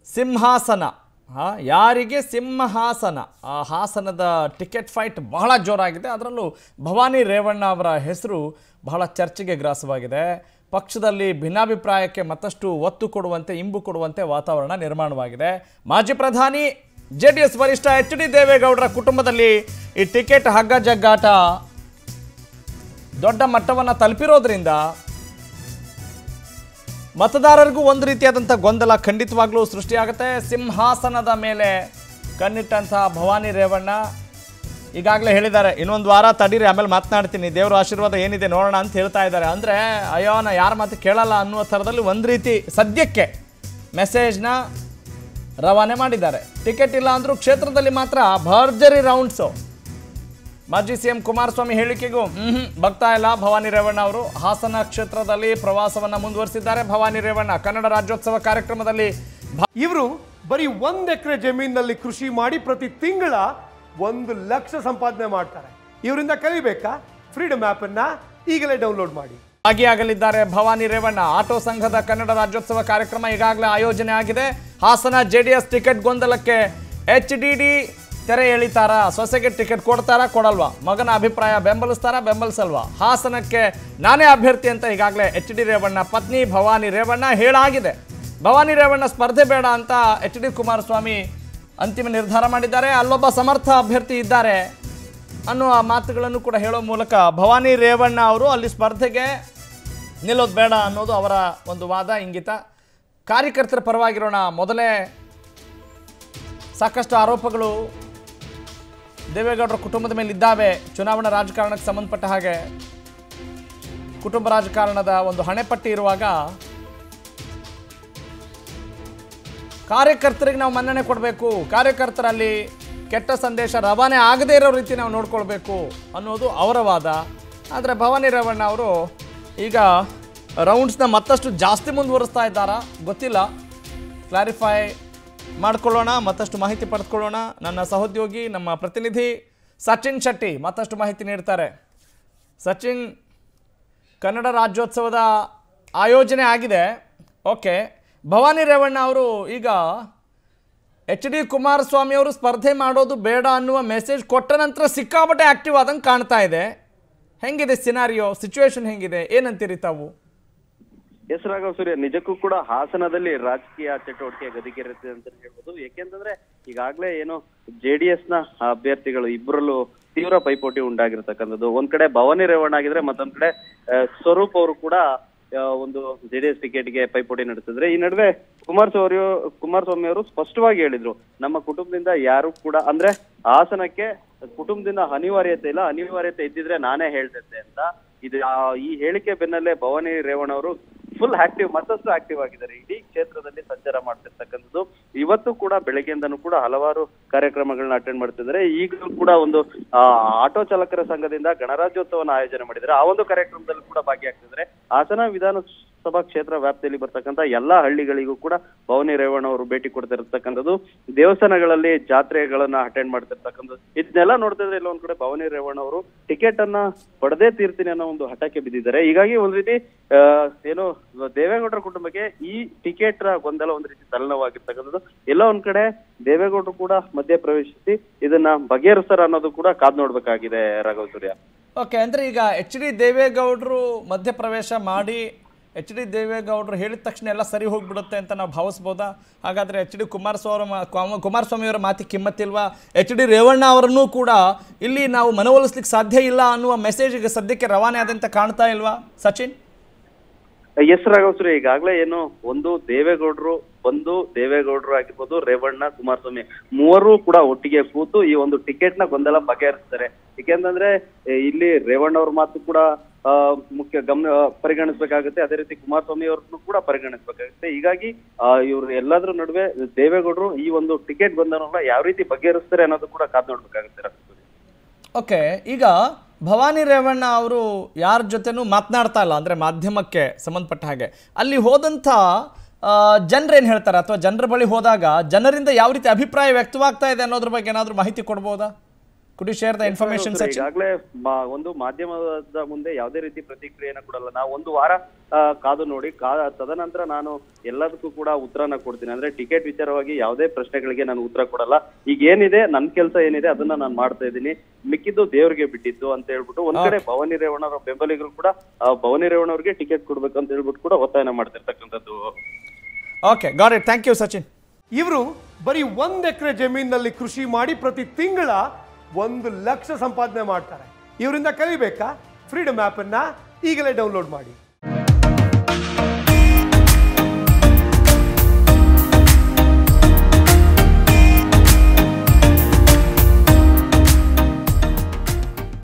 ಸಿಂಹಾಸನ ಹಾ, ಯಾರಿಗೆ ಸಿಂಹಾಸನ ಆ ಹಾಸನದ ಟಿಕೆಟ್ ಫೈಟ್ ಬಹಳ ಜೋರಾಗಿದೆ ಅದರಲ್ಲೂ ಭವಾನಿ ರೇವಣ್ಣ ಅವರ ಹೆಸರು ಬಹಳ ಚರ್ಚೆಗೆ ಗ್ರಾಸವಾಗಿದೆ ಪಕ್ಷದಲ್ಲಿ ಭಿನ್ನಾಭಿಪ್ರಾಯಕ್ಕೆ ಮತ್ತಷ್ಟು ಒತ್ತು ಕೊಡುವಂತೆ ಇಂಬು ಕೊಡುವಂತೆ ವಾತಾವರಣ ನಿರ್ಮಾಣವಾಗಿದೆ ಮಾಜಿ ಪ್ರಧಾನಿ ಜೆ ಡಿ ಎಸ್ ವರಿಷ್ಠ ಎಚ್ ಡಿ ದೇವೇಗೌಡರ ಕುಟುಂಬದಲ್ಲಿ ಈ ಟಿಕೆಟ್ ಹಗ್ಗ ಜಗ್ಗಾಟ ದೊಡ್ಡ ಮಟ್ಟವನ್ನು ತಲುಪಿರೋದ್ರಿಂದ ಮತದಾರರಿಗೂ ಒಂದು ರೀತಿಯಾದಂಥ ಗೊಂದಲ ಖಂಡಿತವಾಗ್ಲೂ ಸೃಷ್ಟಿಯಾಗುತ್ತೆ ಸಿಂಹಾಸನದ ಮೇಲೆ ಕಣ್ಣಿಟ್ಟಂತಹ ಭವಾನಿ ರೇವಣ್ಣ ಈಗಾಗಲೇ ಹೇಳಿದ್ದಾರೆ ಇನ್ನೊಂದು ವಾರ ತಡೀರಿ ಆಮೇಲೆ ಮಾತನಾಡ್ತೀನಿ ದೇವರ ಆಶೀರ್ವಾದ ಏನಿದೆ ನೋಡೋಣ ಅಂತ ಹೇಳ್ತಾ ಇದ್ದಾರೆ ಅಂದರೆ ಅಯ್ಯೋ ನಾ ಯಾರ ಮಾತು ಕೇಳಲ್ಲ ಅನ್ನುವ ಥರದಲ್ಲಿ ಒಂದು ರೀತಿ ಸದ್ಯಕ್ಕೆ ಮೆಸೇಜ್ನ ರವಾನೆ ಮಾಡಿದ್ದಾರೆ ಟಿಕೆಟ್ ಇಲ್ಲ ಅಂದರೂ ಕ್ಷೇತ್ರದಲ್ಲಿ ಮಾತ್ರ ಭರ್ಜರಿ ರೌಂಡ್ಸು ಮಾಜಿ ಸಿಎಂ ಕುಮಾರಸ್ವಾಮಿ ಹೇಳಿಕೆಗೂ ಹ್ಮ್ ಬಗ್ತಾ ಇಲ್ಲ ಭವಾನಿ ರೇವಣ್ಣ ಅವರು ಹಾಸನ ಕ್ಷೇತ್ರದಲ್ಲಿ ಪ್ರವಾಸವನ್ನ ಮುಂದುವರಿಸಿದ್ದಾರೆ ಭವಾನಿ ರೇವಣ್ಣ ಕನ್ನಡ ರಾಜ್ಯೋತ್ಸವ ಕಾರ್ಯಕ್ರಮದಲ್ಲಿ ಭಾ- ಇವರು ಬರೀ ಒಂದ್ ಎಕರೆ ಜಮೀನಿನಲ್ಲಿ ಕೃಷಿ ಮಾಡಿ ಪ್ರತಿ ತಿಂಗಳ ಒಂದು ಲಕ್ಷ ಸಂಪಾದನೆ ಮಾಡ್ತಾರೆ ಇವರಿಂದ ಕಲಿಬೇಕಾ ಫ್ರೀಡಮ್ ಆಪ್ ಅನ್ನ ಈಗಲೇ ಡೌನ್ಲೋಡ್ ಮಾಡಿ ಭಾಗಿಯಾಗಲಿದ್ದಾರೆ ಭವಾನಿ ರೇವಣ್ಣ ಆಟೋ ಸಂಘದ ಕನ್ನಡ ರಾಜ್ಯೋತ್ಸವ ಕಾರ್ಯಕ್ರಮ ಈಗಾಗಲೇ ಆಯೋಜನೆ ಆಗಿದೆ ಹಾಸನ ಜೆಡಿಎಸ್ ಟಿಕೆಟ್ ಗೊಂದಲಕ್ಕೆ ಎಚ್ ಡಿ ಡಿ ತೆರೆ ಎಳಿತಾರ ಸೊಸೆಗೆ ಟಿಕೆಟ್ ಕೊಡ್ತಾರಾ ಕೊಡಲ್ವಾ ಮಗನ ಅಭಿಪ್ರಾಯ ಬೆಂಬಲಿಸ್ತಾರಾ ಬೆಂಬಲಿಸಲ್ವಾ ಹಾಸನಕ್ಕೆ ನಾನೇ ಅಭ್ಯರ್ಥಿ ಅಂತ ಈಗಾಗಲೇ ಎಚ್ ಡಿ ರೇವಣ್ಣ ಪತ್ನಿ ಭವಾನಿ ರೇವಣ್ಣ ಹೇಳಾಗಿದೆ ಭವಾನಿ ರೇವಣ್ಣ ಸ್ಪರ್ಧೆ ಬೇಡ ಅಂತ ಎಚ್ ಡಿ ಕುಮಾರಸ್ವಾಮಿ ಅಂತಿಮ ನಿರ್ಧಾರ ಮಾಡಿದ್ದಾರೆ ಅಲ್ಲೊಬ್ಬ ಸಮರ್ಥ ಅಭ್ಯರ್ಥಿ ಇದ್ದಾರೆ ಅನ್ನುವ ಮಾತುಗಳನ್ನು ಕೂಡ ಹೇಳೋ ಮೂಲಕ ಭವಾನಿ ರೇವಣ್ಣ ಅವರು ಅಲ್ಲಿ ಸ್ಪರ್ಧೆಗೆ ನಿಲ್ಲೋದು ಬೇಡ ಅನ್ನೋದು ಅವರ ಒಂದು ವಾದ ಇಂಗಿತ ಕಾರ್ಯಕರ್ತರ ಪರವಾಗಿರೋಣ ಮೊದಲೇ ಸಾಕಷ್ಟು ಆರೋಪಗಳು ದೇವೇಗೌಡರ ಕುಟುಂಬದ ಮೇಲೆ ಇದ್ದಾವೆ ಚುನಾವಣಾ ರಾಜಕಾರಣಕ್ಕೆ ಸಂಬಂಧಪಟ್ಟ ಹಾಗೆ ಕುಟುಂಬ ರಾಜಕಾರಣದ ಒಂದು ಹಣೆಪಟ್ಟಿ ಇರುವಾಗ ಕಾರ್ಯಕರ್ತರಿಗೆ ನಾವು ಮನ್ನಣೆ ಕೊಡಬೇಕು ಕಾರ್ಯಕರ್ತರಲ್ಲಿ ಕೆಟ್ಟ ಸಂದೇಶ ರವಾನೆ ಆಗದೇ ಇರೋ ರೀತಿ ನಾವು ನೋಡ್ಕೊಳ್ಬೇಕು ಅನ್ನೋದು ಅವರ ವಾದ ಆದರೆ ಭವಾನಿ ರೇವಣ್ಣ ಅವರು ಈಗ ರೌಂಡ್ಸ್ನ ಮತ್ತಷ್ಟು ಜಾಸ್ತಿ ಮುಂದುವರಿಸ್ತಾ ಇದ್ದಾರಾ ಗೊತ್ತಿಲ್ಲ ಕ್ಲಾರಿಫೈ ಮಾಡ್ಕೊಳ್ಳೋಣ ಮತ್ತಷ್ಟು ಮಾಹಿತಿ ಪಡೆದುಕೊಳ್ಳೋಣ ನನ್ನ ಸಹೋದ್ಯೋಗಿ ನಮ್ಮ ಪ್ರತಿನಿಧಿ ಸಚಿನ್ ಶೆಟ್ಟಿ ಮತ್ತಷ್ಟು ಮಾಹಿತಿ ನೀಡ್ತಾರೆ ಸಚಿನ್ ಕನ್ನಡ ರಾಜ್ಯೋತ್ಸವದ ಆಯೋಜನೆ ಆಗಿದೆ ಓಕೆ ಭವಾನಿ ರೇವಣ್ಣ ಅವರು ಈಗ ಎಚ್ ಡಿ ಕುಮಾರಸ್ವಾಮಿ ಅವರು ಸ್ಪರ್ಧೆ ಮಾಡೋದು ಬೇಡ ಅನ್ನುವ ಮೆಸೇಜ್ ಕೊಟ್ಟ ನಂತರ ಸಿಕ್ಕಾಪಟ್ಟೆ ಆಕ್ಟಿವ್ ಆದಂಗೆ ಕಾಣ್ತಾ ಇದೆ ಹೆಂಗಿದೆ ಸಿನಾರಿಯೋ ಸಿಚುವೇಶನ್ ಹೆಂಗಿದೆ ಏನಂತೀರಿ ತಾವು ಎಸ್ ರಾಘವ್ ಸೂರ್ಯ ನಿಜಕ್ಕೂ ಕೂಡ ಹಾಸನದಲ್ಲಿ ರಾಜಕೀಯ ಚಟುವಟಿಕೆ ಗದಿಗೆರುತ್ತೆ ಅಂತ ಹೇಳ್ಬೋದು ಯಾಕೆಂತಂದ್ರೆ ಈಗಾಗ್ಲೇ ಏನು ಜೆಡಿಎಸ್ ನ ಅಭ್ಯರ್ಥಿಗಳು ಇಬ್ಬರಲ್ಲೂ ತೀವ್ರ ಪೈಪೋಟಿ ಉಂಟಾಗಿರ್ತಕ್ಕಂಥದ್ದು ಒಂದ್ ಕಡೆ ಭವಾನಿ ರೇವಣ್ಣ ಆಗಿದ್ರೆ ಮತ್ತೊಂದ್ ಕಡೆ ಆ, ಸ್ವರೂಪ್ ಅವರು ಕೂಡ ಆ, ಒಂದು ಜೆಡಿಎಸ್ ಟಿಕೆಟ್ಗೆ ಪೈಪೋಟಿ ನಡೆಸಿದ್ರೆ ಈ ನಡುವೆ ಕುಮಾರಸ್ವಾಮಿ ಅವರು ಕುಮಾರಸ್ವಾಮಿ ಅವರು ಸ್ಪಷ್ಟವಾಗಿ ಹೇಳಿದ್ರು ನಮ್ಮ ಕುಟುಂಬದಿಂದ ಯಾರು ಕೂಡ ಅಂದ್ರೆ ಹಾಸನಕ್ಕೆ ಕುಟುಂಬದಿಂದ ಅನಿವಾರ್ಯತೆ ಇಲ್ಲ ಅನಿವಾರ್ಯತೆ ಇದ್ದಿದ್ರೆ ನಾನೇ ಹೇಳ್ತಿದ್ದೆ ಅಂತ ಇದು ಆ, ಈ ಹೇಳಿಕೆ ಬೆನ್ನಲ್ಲೇ ಭವಾನಿ ರೇವಣ್ಣ ಅವರು ಫುಲ್ ಆಕ್ಟಿವ್ ಮತ್ತಷ್ಟು ಆಕ್ಟಿವ್ ಆಗಿದ್ದಾರೆ ಇಡೀ ಕ್ಷೇತ್ರದಲ್ಲಿ ಸಂಚಾರ ಮಾಡ್ತಿರ್ತಕ್ಕಂಥದ್ದು ಇವತ್ತು ಕೂಡ ಬೆಳಗ್ಗೆಯಿಂದನೂ ಕೂಡ ಹಲವಾರು ಕಾರ್ಯಕ್ರಮಗಳನ್ನ ಅಟೆಂಡ್ ಮಾಡ್ತಿದ್ದಾರೆ ಈಗಲೂ ಕೂಡ ಒಂದು ಆ, ಆಟೋ ಚಾಲಕರ ಸಂಘದಿಂದ ಗಣರಾಜ್ಯೋತ್ಸವನ ಆಯೋಜನೆ ಮಾಡಿದ್ದಾರೆ ಆ ಒಂದು ಕಾರ್ಯಕ್ರಮದಲ್ಲಿ ಕೂಡ ಭಾಗಿಯಾಗ್ತಿದ್ದಾರೆ ಹಾಸನ ವಿಧಾನಸಭಾ ಕ್ಷೇತ್ರ ವ್ಯಾಪ್ತಿಯಲ್ಲಿ ಬರ್ತಕ್ಕಂಥ ಎಲ್ಲಾ ಹಳ್ಳಿಗಳಿಗೂ ಕೂಡ ಭವಾನಿ ರೇವಣ್ಣ ಅವರು ಭೇಟಿ ಕೊಡ್ತಿರ್ತಕ್ಕಂಥದ್ದು ದೇವಸ್ಥಾನಗಳಲ್ಲಿ ಜಾತ್ರೆಗಳನ್ನ ಅಟೆಂಡ್ ಮಾಡ್ತಿರ್ತಕ್ಕಂಥದ್ದು ಇದನ್ನೆಲ್ಲ ನೋಡ್ತಿದ್ರೆ ಇಲ್ಲ ಒಂದ್ ಕಡೆ ಭವಾನಿ ರೇವಣ್ಣ ಅವರು ಟಿಕೆಟ್ ಅನ್ನ ಪಡೆದೇ ತೀರ್ತೀನಿ ಅನ್ನೋ ಒಂದು ಹಠಕ್ಕೆ ಬಿದ್ದಿದ್ದಾರೆ ಹೀಗಾಗಿ ಒಂದ್ ರೀತಿ ಆ, ಏನು ದೇವೇಗೌಡರ ಕುಟುಂಬಕ್ಕೆ ಈ ಟಿಕೆಟ್ ಗೊಂದಲ ಒಂದ್ ರೀತಿ ತಲೆನೋವಾಗಿರ್ತಕ್ಕಂಥದ್ದು ಎಲ್ಲ ಒಂದ್ ಕಡೆ ದೇವೇಗೌಡರು ಕೂಡ ಮಧ್ಯ ಪ್ರವೇಶಿಸಿ ಇದನ್ನ ಬಗೆಹರಿಸ್ತಾರ ಅನ್ನೋದು ಕೂಡ ಕಾದ್ ನೋಡ್ಬೇಕಾಗಿದೆ ರಾಘವ್ ಸೂರ್ಯ ಓಕೆ ಅಂದರೆ ಈಗ ಎಚ್ ಡಿ ದೇವೇಗೌಡರು ಮಧ್ಯಪ್ರವೇಶ ಮಾಡಿ ಎಚ್ ಡಿ ದೇವೇಗೌಡರು ಹೇಳಿದ ತಕ್ಷಣ ಎಲ್ಲ ಸರಿ ಹೋಗ್ಬಿಡುತ್ತೆ ಅಂತ ನಾವು ಭಾವಿಸ್ಬೋದಾ ಹಾಗಾದರೆ ಎಚ್ ಡಿ ಕುಮಾರಸ್ವಾಮಿ ಕುಮಾರಸ್ವಾಮಿ ಅವರ ಮಾತಿಗೆ ಕಿಮ್ಮತ್ತಿಲ್ವಾ ಎಚ್ ಡಿ ರೇವಣ್ಣ ಅವರನ್ನೂ ಕೂಡ ಇಲ್ಲಿ ನಾವು ಮನವೊಲಿಸ್ಲಿಕ್ಕೆ ಸಾಧ್ಯ ಇಲ್ಲ ಅನ್ನುವ ಮೆಸೇಜ್ ಈಗ ಸದ್ಯಕ್ಕೆ ರವಾನೆ ಆದಂತೆ ಕಾಣ್ತಾ ಇಲ್ವಾ ಸಚಿನ್ ಎಸ್ ರಾಘವ್ ಸೂರ್ಯ ಈಗಾಗ್ಲೇ ಏನು ಒಂದು ದೇವೇಗೌಡರು ಬಂದು ದೇವೇಗೌಡರು ಆಗಿರ್ಬೋದು ರೇವಣ್ಣ ಕುಮಾರಸ್ವಾಮಿ ಮೂವರು ಕೂಡ ಒಟ್ಟಿಗೆ ಕೂತು ಈ ಒಂದು ಟಿಕೆಟ್ ನ ಗೊಂದಲ ಬಗೆಹರಿಸ್ತಾರೆ ಯಾಕೆಂತಂದ್ರೆ ಎ, ಇಲ್ಲಿ ರೇವಣ್ಣ ಅವ್ರ ಮಾತು ಕೂಡ ಆ, ಮುಖ್ಯ ಗಮನ ಪರಿಗಣಿಸ್ಬೇಕಾಗುತ್ತೆ ಅದೇ ರೀತಿ ಕುಮಾರಸ್ವಾಮಿ ಅವ್ರನ್ನು ಕೂಡ ಪರಿಗಣಿಸ್ಬೇಕಾಗುತ್ತೆ ಹೀಗಾಗಿ ಆ, ಇವ್ರು ಎಲ್ಲದ್ರ ನಡುವೆ ದೇವೇಗೌಡರು ಈ ಒಂದು ಟಿಕೆಟ್ ಗೊಂದಲನ ಯಾವ ರೀತಿ ಬಗೆಹರಿಸ್ತಾರೆ ಅನ್ನೋದು ಕೂಡ ಕಾದ್ ನೋಡ್ಬೇಕಾಗುತ್ತೆ ರಾಘವ್ ಸೂರ್ಯ ಓಕೆ ಈಗ ಭವಾನಿ ರೇವಣ್ಣ ಅವರು ಯಾರ ಜೊತೆನೂ ಮಾತನಾಡ್ತಾ ಇಲ್ಲ ಅಂದರೆ ಮಾಧ್ಯಮಕ್ಕೆ ಸಂಬಂಧಪಟ್ಟ ಹಾಗೆ ಅಲ್ಲಿ ಹೋದಂಥ ಜನರೇನು ಹೇಳ್ತಾರೆ ಅಥವಾ ಜನರ ಬಳಿ ಹೋದಾಗ ಜನರಿಂದ ಯಾವ ರೀತಿ ಅಭಿಪ್ರಾಯ ವ್ಯಕ್ತವಾಗ್ತಾ ಇದೆ ಅನ್ನೋದ್ರ ಬಗ್ಗೆ ಏನಾದರೂ ಮಾಹಿತಿ ಕೊಡ್ಬೋದಾ could you share the information ಹೌದು ಸರ್, ಸಚಿನ್ ಈಗಾಗ್ಲೇ ಮಾ- ಒಂದು ಮಾಧ್ಯಮದ ಮುಂದೆ ಯಾವುದೇ ರೀತಿ ಪ್ರತಿಕ್ರಿಯೆನ ಕೊಡಲ್ಲ ನಾವು ಒಂದು ವಾರ ಆ, ಕಾದು ನೋಡಿ ಕಾ ತದನಂತರ ನಾನು ಎಲ್ಲದಕ್ಕೂ ಕೂಡ ಉತ್ತರನ ಕೊಡ್ತೀನಿ ಅಂದ್ರೆ ಟಿಕೆಟ್ ವಿಚಾರವಾಗಿ ಯಾವುದೇ ಪ್ರಶ್ನೆಗಳಿಗೆ ನಾನು ಉತ್ತರ ಕೊಡಲ್ಲ ಈಗ ಏನಿದೆ ನನ್ ಕೆಲಸ ಏನಿದೆ ಅದನ್ನ ನಾನು ಮಾಡ್ತಾ ಇದ್ದೀನಿ ಮಿಕ್ಕಿದ್ದು ದೇವ್ರಿಗೆ ಬಿಟ್ಟಿದ್ದು ಅಂತ ಹೇಳ್ಬಿಟ್ಟು ಒಂದ್ ಕಡೆ ಭವಾನಿ ರೇವಣ್ಣ ಅವರ ಬೆಂಬಲಿಗರು ಕೂಡ ಆ, ಭವಾನಿ ರೇವಣ್ಣ ಅವ್ರಿಗೆ ಟಿಕೆಟ್ ಕೊಡ್ಬೇಕು ಅಂತ ಹೇಳ್ಬಿಟ್ಟು ಕೂಡ ಒತ್ತಾಯನ ಮಾಡ್ತಿರ್ತಕ್ಕಂಥದ್ದು okay got it thank you Sachin ಇವರು ಬರೀ ಒಂದ್ ಎಕರೆ ಜಮೀನಿನಲ್ಲಿ ಕೃಷಿ ಮಾಡಿ ಪ್ರತಿ ತಿಂಗಳ ಒಂದು ಲಕ್ಷ ಸಂಪಾದನೆ ಮಾಡ್ತಾರೆ ಇವರಿಂದ ಕಲಿಬೇಕಾ ಫ್ರೀಡಮ್ ಆ್ಯಪನ್ನು ಈಗಲೇ ಡೌನ್ಲೋಡ್ ಮಾಡಿ